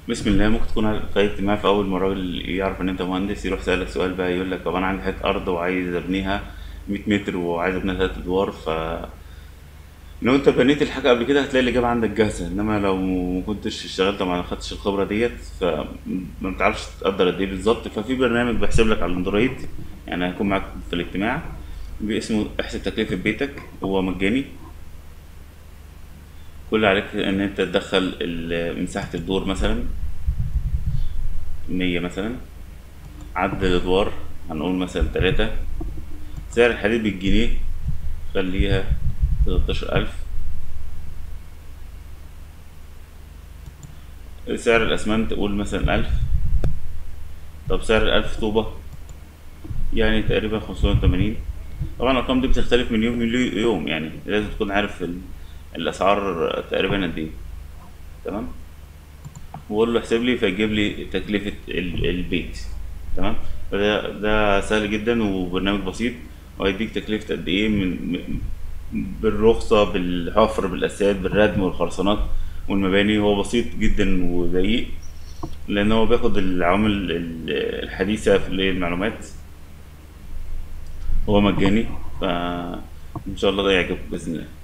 بسم الله ممكن تكون في أي اجتماع في أول ما الراجل يعرف إن أنت مهندس يروح سألك سؤال بقى يقول لك طب أنا عندي حتة أرض وعايز أبنيها 100 متر وعايز أبنيها تلات أدوار ف لو أنت بنيت الحاجة قبل كده هتلاقي الإجابة عندك جاهزة إنما لو ما كنتش اشتغلت أو ما خدتش الخبرة ديت فما بتعرفش تقدر قد إيه بالظبط ففي برنامج بيحسب لك على الأندرويد يعني هيكون معاك في الاجتماع اسمه احسب تكلفة بيتك هو مجاني كل اللي عليك إن أنت تدخل ال- مساحة الدور مثلا مية مثلا عدد الأدوار هنقول مثلا تلاتة سعر الحديد بالجنيه خليها تلاتاشر ألف سعر الأسمنت قول مثلا ألف طب سعر الألف طوبة يعني تقريبا خمسمية وتمانين طبعا الأرقام دي بتختلف من يوم ليوم يعني لازم تكون عارف ال- الأسعار تقريبا قد إيه تمام واقول له احسب لي فيجيب لي تكلفة ال- البيت تمام فده ده سهل جدا وبرنامج بسيط وهيديك تكلفة قد ايه من من- بالرخصة بالحفر بالأساسات بالردم والخرسانات والمباني هو بسيط جدا ودقيق لأن هو بياخد العوامل ال- الحديثة في اللي هي المعلومات هو مجاني فإن شاء الله ده يعجبك بإذن الله